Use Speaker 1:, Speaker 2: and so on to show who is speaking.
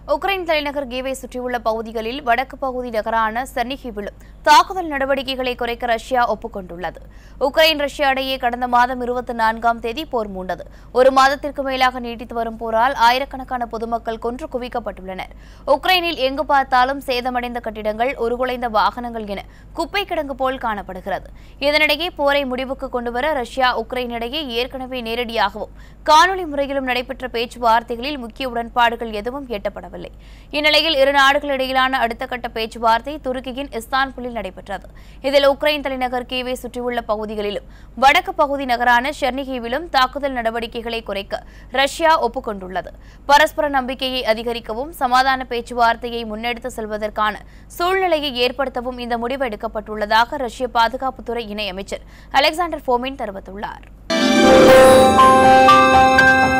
Speaker 1: Ukraine தலைநகர் கீவை சுற்றியுள்ள பகுதிகளில் வடக்கு பகுதி நகரான செர்னிகிவிலும் தாக்குதல் நடவடிக்கைகளை குறைக்க ரஷ்யா ஒப்புக்கொண்டுள்ளது உக்ரைன் ரஷ்யா இடையே கடந்த மாதம் இருபத்தி நான்காம் தேதி போர் மூண்டது ஒரு மாதத்திற்கு மேலாக நீடித்து வரும் போரால் ஆயிரக்கணக்கான பொதுமக்கள் கொன்று குவிக்கப்பட்டுள்ளனர் உக்ரைனில் எங்கு பார்த்தாலும் சேதமடைந்த கட்டிடங்கள் உருகுலைந்த வாகனங்கள் என குப்பை கிடங்கு போல் காணப்படுகிறது இதனிடையே போரை முடிவுக்கு கொண்டுவர ரஷ்யா உக்ரைன் இடையே ஏற்கனவே நேரடியாகவும் காணொலி முறையிலும் நடைபெற்ற பேச்சுவார்த்தைகளில் முக்கிய உடன்பாடுகள் எதுவும் எட்டப்படவில்லை இந்நிலையில் இரு நாடுகளிடையிலான அடுத்த கட்ட பேச்சுவார்த்தை துருக்கியின் இஸ்தான்புல்லில் நடைபெற்றது இதில் உக்ரைன் தலைநகர் கீவை சுற்றியுள்ள பகுதிகளிலும் வடக்கு பகுதி நகரான ஷெர்னிகீவிலும் தாக்குதல் நடவடிக்கைகளை குறைக்க ரஷ்யா ஒப்புக்கொண்டுள்ளது பரஸ்பர நம்பிக்கையை அதிகரிக்கவும் சமாதான பேச்சுவார்த்தையை முன்னெடுத்து செல்வதற்கான சூழ்நிலையை ஏற்படுத்தவும் இந்த முடிவு எடுக்கப்பட்டுள்ளதாக ரஷ்ய பாதுகாப்புத்துறை இணையமைச்சர் அலெக்சாண்டர் ஃபோமின் தெரிவித்துள்ளார்